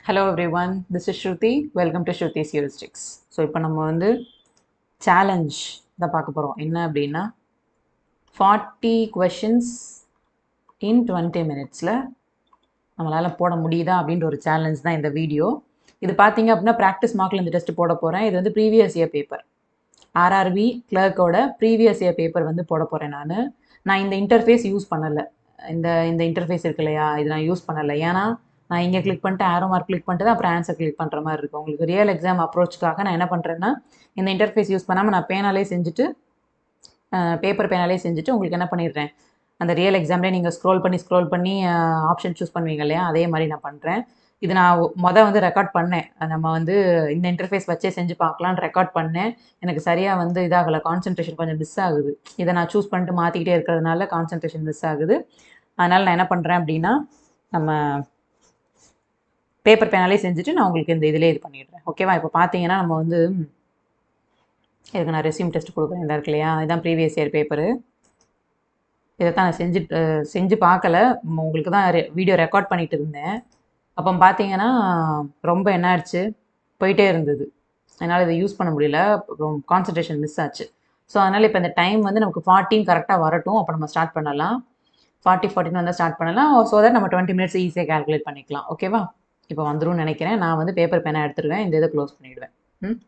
hello everyone this is Shruti welcome to Shruti's heuristics so இப்போ நம்ம வந்து சேலஞ்ச் தான் பார்க்க போகிறோம் என்ன அப்படின்னா ஃபார்ட்டி கொஷின்ஸ் இன் டுவெண்ட்டி மினிட்ஸில் நம்மளால் போட முடியுதா அப்படின்ற ஒரு சேலஞ்ச் தான் இந்த வீடியோ இது பார்த்தீங்க அப்படின்னா ப்ராக்டிஸ் மார்க்கில் இந்த டெஸ்ட் போட போகிறேன் இது வந்து ப்ரீவியஸ் இயர் பேப்பர் ஆர்ஆர்பி கிளர்க்கோட ப்ரீவியஸ் இயர் பேப்பர் வந்து போட போகிறேன் நான் நான் இந்த இன்டர்ஃபேஸ் யூஸ் பண்ணலை இந்த இந்த இன்டர்ஃபேஸ் இருக்கு இல்லையா இது நான் யூஸ் பண்ணலை ஏன்னா நான் இங்கே கிளிக் பண்ணிட்டு ஆரோ மார்க் கிளிக் பண்ணிட்டு தான் அப்புறம் ஆன்சர் கிளிக் பண்ணுற மாதிரி இருக்கும் உங்களுக்கு ரியல் எக்ஸாம் அப்ரோச்சுக்காக நான் என்ன பண்ணுறேன்னா இந்த இன்டர்ஃபேஸ் யூஸ் பண்ணாமல் நான் பேனாலே செஞ்சுட்டு பேப்பர் பேனாலே செஞ்சுட்டு உங்களுக்கு என்ன பண்ணிடுறேன் அந்த ரியல் எக்ஸாம்லேயே நீங்கள் ஸ்க்ரோல் பண்ணி ஸ்க்ரோல் பண்ணி ஆப்ஷன் சூஸ் பண்ணுவீங்க இல்லையா அதே மாதிரி நான் பண்ணுறேன் இது நான் மொதல் வந்து ரெக்கார்ட் பண்ணேன் நம்ம வந்து இந்த இன்டர்ஃபேஸ் வச்சே செஞ்சு பார்க்கலான்னு ரெக்கார்ட் பண்ணேன் எனக்கு சரியாக வந்து இதாகலை கான்சன்ட்ரேஷன் கொஞ்சம் மிஸ் ஆகுது இதை நான் சூஸ் பண்ணிட்டு மாற்றிக்கிட்டே இருக்கிறதுனால கான்சன்ட்ரேஷன் மிஸ் ஆகுது அதனால் நான் என்ன பண்ணுறேன் அப்படின்னா நம்ம பேப்பர் பேனாலே செஞ்சுட்டு நான் உங்களுக்கு இந்த இதிலே இது பண்ணிடுறேன் ஓகேவா இப்போ பார்த்தீங்கன்னா நம்ம வந்து இதுக்கு நான் ரெசியூம் டெஸ்ட் கொடுக்குறேன் இந்த இருக்கு இல்லையா இதுதான் ப்ரீவியஸ் இயர் பேப்பரு இதை தான் நான் செஞ்சு செஞ்சு பார்க்கல உங்களுக்கு தான் வீடியோ ரெக்கார்ட் பண்ணிட்டு இருந்தேன் அப்போ பார்த்தீங்கன்னா ரொம்ப என்ன ஆயிடுச்சு போயிட்டே இருந்தது என்னால் இதை யூஸ் பண்ண முடியல ரொம்ப கான்சன்ட்ரேஷன் மிஸ் ஆச்சு ஸோ அதனால் இப்போ இந்த டைம் வந்து நமக்கு ஃபார்ட்டின் கரெக்டாக வரட்டும் அப்போ நம்ம ஸ்டார்ட் பண்ணலாம் ஃபார்ட்டி ஃபார்ட்டின் வந்தால் ஸ்டார்ட் பண்ணலாம் ஸோ தட் நம்ம டுவெண்ட்டி மினிட்ஸ் ஈஸியாக கேல்குலேட் பண்ணிக்கலாம் ஓகேவா இப்போ வந்துடும் நினைக்கிறேன் நான் வந்து பேப்பர் பேனாக எடுத்துருவேன் இந்த இதை க்ளோஸ் பண்ணிவிடுவேன் ம்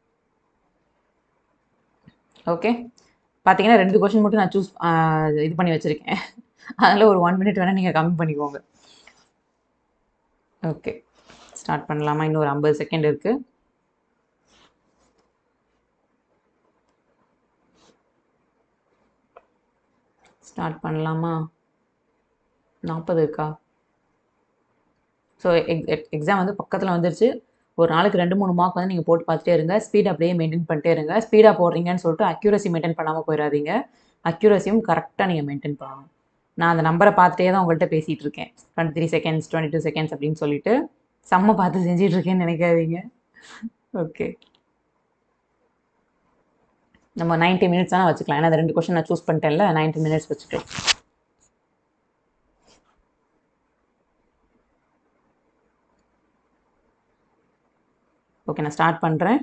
ஓகே பார்த்தீங்கன்னா ரெண்டு கொஷின் மட்டும் நான் சூஸ் இது பண்ணி வச்சுருக்கேன் அதில் ஒரு ஒன் மினிட் வேணால் நீங்கள் கம்மி பண்ணிக்கோங்க ஓகே ஸ்டார்ட் பண்ணலாமா இன்னும் ஒரு ஐம்பது செகண்ட் இருக்குது ஸ்டார்ட் பண்ணலாமா நாற்பது இருக்கா ஸோ எக் எக்ஸாம் வந்து பக்கத்தில் வந்துருச்சு ஒரு நாளைக்கு ரெண்டு மூணு மார்க் வந்து நீங்கள் போட்டு பார்த்துட்டே இருங்க ஸ்பீட் அப்படியே மெயின்டைன் பண்ணிட்டே இருங்க ஸ்பீடாக போடுறீங்கன்னு சொல்லிட்டு அக்யூரசி மெயின்டைன் பண்ணாமல் போயிடாதீங்க அக்யூரசியும் கரெக்டாக நீங்கள் மெயின்டைன் பண்ணணும் நான் அந்த நம்பரை பார்த்துட்டே தான் உங்கள்கிட்ட பேசிகிட்டு இருக்கேன் twenty three seconds twenty two seconds அப்படின்னு சொல்லிட்டு செம்ம பார்த்து செஞ்சிட்டு இருக்கேன்னு நினைக்காதீங்க ஓகே நம்ம நைன்ட்டி மினிட்ஸ் தானே வச்சுக்கலாம் ஏன்னா அந்த ரெண்டு கொஷின் நான் சூஸ் பண்ணிட்டேன்ல நைன்ட்டி மினிட்ஸ் வச்சுக்கலாம் ஓகே நான் ஸ்டார்ட் பண்ணுறேன்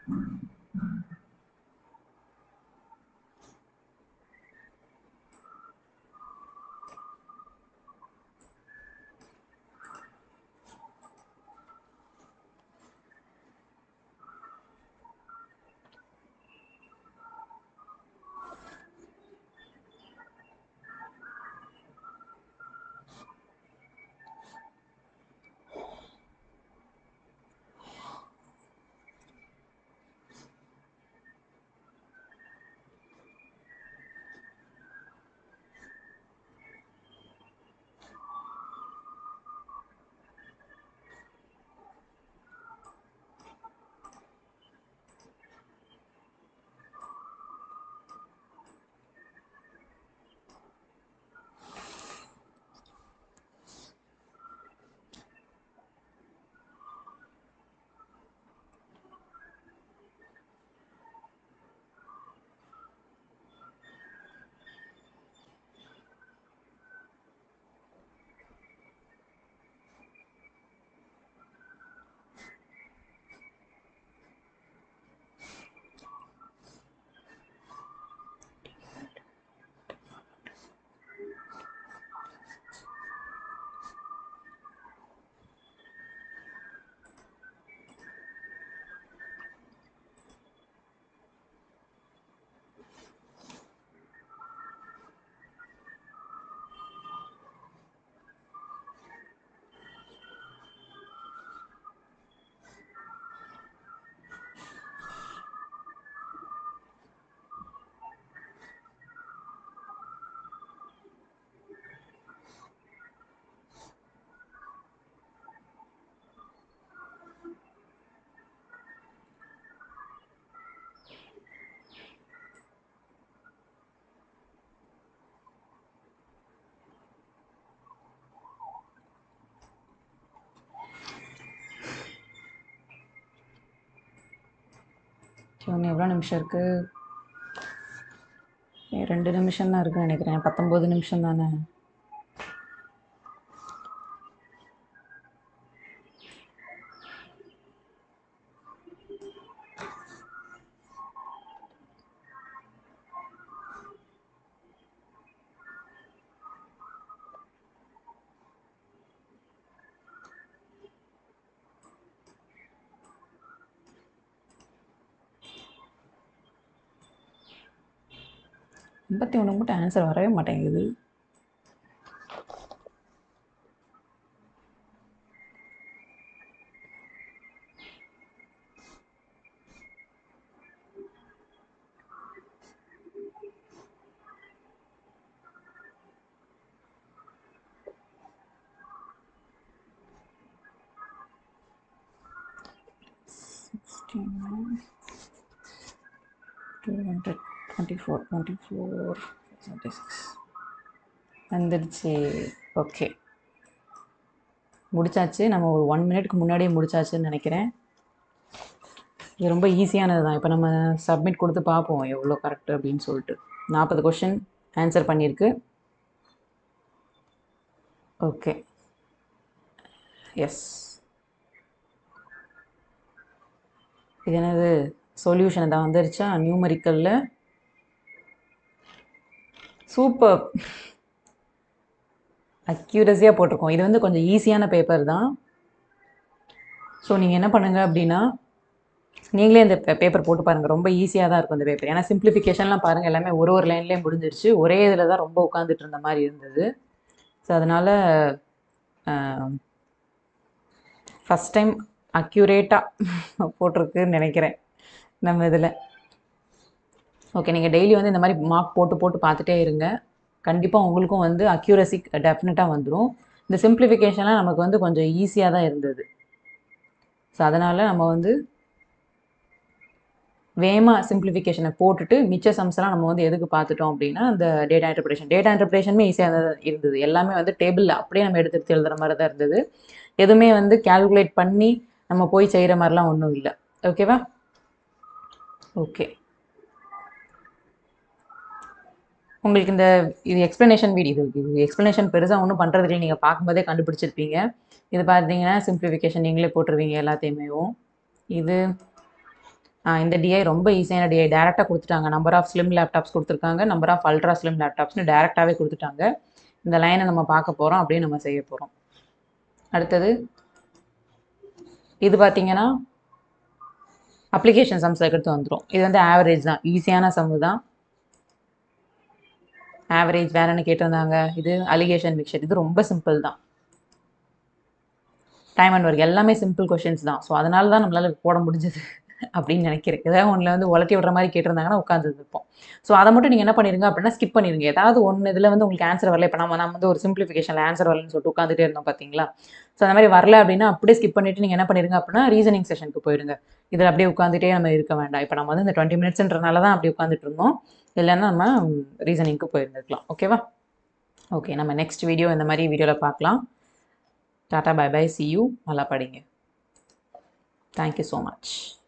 சரி இன்னும் எவ்வளோ நிமிஷம் இருக்குது ரெண்டு நிமிஷம் தான் இருக்குன்னு நினைக்கிறேன் பத்தொம்போது நிமிஷம் தானே எண்பத்தி ஒன்று மட்டும் ஆன்சர் வரவே மாட்டேங்குது two hundred twenty four twenty four seventy six வந்துடுச்சு ஓகே முடிச்சாச்சு நம்ம ஒரு ஒன் மினிட்க்கு முன்னாடியே முடிச்சாச்சுன்னு நினைக்கிறேன் இது ரொம்ப ஈஸியானது தான் இப்போ நம்ம சப்மிட் கொடுத்து பார்ப்போம் எவ்வளோ கரெக்ட் அப்படின்னு சொல்லிட்டு நாற்பது கொஷின் ஆன்சர் பண்ணியிருக்கு ஓகே எஸ் இது என்னது சொல்யூஷன் தான் வந்துருச்சா நியூமரிக்கலில் சூப்பர் அக்யூரஸியாக போட்டிருக்கோம் இது வந்து கொஞ்சம் ஈஸியான பேப்பர் தான் ஸோ நீங்கள் என்ன பண்ணுங்க அப்படின்னா நீங்களே இந்த பேப்பர் போட்டு பாருங்கள் ரொம்ப ஈஸியாக தான் இருக்கும் இந்த பேப்பர் ஏன்னா சிம்பிளிஃபிகேஷன்லாம் பாருங்கள் எல்லாமே ஒரு ஒரு லைன்லேயே முடிஞ்சிருச்சு ஒரே இதில் தான் ரொம்ப உட்காந்துட்டு இருந்த மாதிரி இருந்தது ஸோ அதனால் ஃபஸ்ட் டைம் அக்யூரேட்டாக போட்டிருக்குன்னு நினைக்கிறேன் நம்ம இதில் ஓகே நீங்கள் டெய்லி வந்து இந்த மாதிரி மார்க் போட்டு போட்டு பார்த்துட்டே இருங்க கண்டிப்பாக உங்களுக்கும் வந்து அக்யூரசி டெஃபினட்டாக வந்துடும் இந்த சிம்பிளிஃபிகேஷன்லாம் நமக்கு வந்து கொஞ்சம் ஈஸியாக தான் இருந்தது ஸோ அதனால் நம்ம வந்து வேகமாக சிம்பிளிஃபிகேஷனை போட்டுட்டு மிச்ச சம்ஸ்லாம் நம்ம வந்து எதுக்கு பார்த்துட்டோம் அப்படின்னா அந்த டேட்டா இன்டர்பிரேஷன் டேட்டா இன்டர்பிரேஷனுமே ஈஸியாக தான் இருந்தது எல்லாமே வந்து டேபிளில் அப்படியே நம்ம எடுத்து எடுத்து எழுதுகிற மாதிரி தான் இருந்தது எதுவுமே வந்து கேல்குலேட் பண்ணி நம்ம போய் செய்கிற மாதிரிலாம் ஒன்றும் இல்லை ஓகேவா ஓகே உங்களுக்கு இந்த இது எக்ஸ்ப்ளனேஷன் வீடியோ இது இது எக்ஸ்ப்ளனேஷன் பெருசாக ஒன்றும் பண்ணுறது இல்லை நீங்கள் பார்க்கும்போதே கண்டுபிடிச்சிருப்பீங்க இது பார்த்தீங்கன்னா சிம்பிளிஃபிகேஷன் நீங்களே போட்டுருவீங்க எல்லாத்தையுமேவும் இது இந்த டிஐ ரொம்ப ஈஸியான டிஐ டேரெக்டாக கொடுத்துட்டாங்க நம்பர் ஆஃப் ஸ்லிம் லேப்டாப்ஸ் கொடுத்துருக்காங்க நம்பர் ஆஃப் அல்ட்ரா ஸ்லிம் லேப்டாப்ஸ்னு டேரெக்டாகவே கொடுத்துட்டாங்க இந்த லைனை நம்ம பார்க்க போகிறோம் அப்படியே நம்ம செய்ய போகிறோம் அடுத்தது இது பார்த்தீங்கன்னா அப்ளிகேஷன் சம்ஸ் எடுத்து வந்துடும் இது வந்து ஆவரேஜ் தான் ஈஸியான சம்மு தான் ஆவரேஜ் வேற என்ன கேட்டிருந்தாங்க இது அலிகேஷன் மிக்சர் இது ரொம்ப சிம்பிள் தான் டைம் அண்ட் ஒர்க் எல்லாமே சிம்பிள் கொஷின்ஸ் தான் ஸோ அதனால தான் நம்மளால் போட முடிஞ்சது அப்படின்னு நினைக்கிறேன் ஏதாவது ஒன்றில் வந்து உலட்டி விடுற மாதிரி கேட்டிருந்தாங்கன்னா உட்காந்து இருப்போம் ஸோ அதை மட்டும் நீங்கள் என்ன பண்ணிருங்க அப்படின்னா ஸ்கிப் பண்ணிருங்க ஏதாவது ஒன்று இதில் வந்து உங்களுக்கு ஆன்சர் வரல இப்போ நம்ம நம்ம வந்து ஒரு சிம்பிளிஃபிகேஷனில் ஆன்சர் வரலன்னு சொல்லிட்டு உட்காந்துட்டே இருந்தோம் பார்த்தீங்களா ஸோ அந்த மாதிரி வரல அப்படின்னா அப்படியே ஸ்கிப் பண்ணிட்டு நீங்கள் என்ன பண்ணிருங்க அப்படின்னா ரீசனிங் செஷனுக்கு போயிருங்க இதில் அப்படியே உட்காந்துட்டே நம்ம இருக்க வேண்டாம் இப்போ நம்ம வந்து இந்த டுவெண்ட்டி மினிட்ஸ்ன்றனால தான் அப்படி உட்காந்துட்டு இருந்தோம் இல்லைன்னா நம்ம ரீசனிங்க்கு போயிருந்துருக்கலாம் ஓகேவா ஓகே நம்ம நெக்ஸ்ட் வீடியோ இந்த மாதிரி வீடியோவில் பார்க்கலாம் tata bye bye see you நல்லா படிங்க தேங்க்யூ ஸோ மச்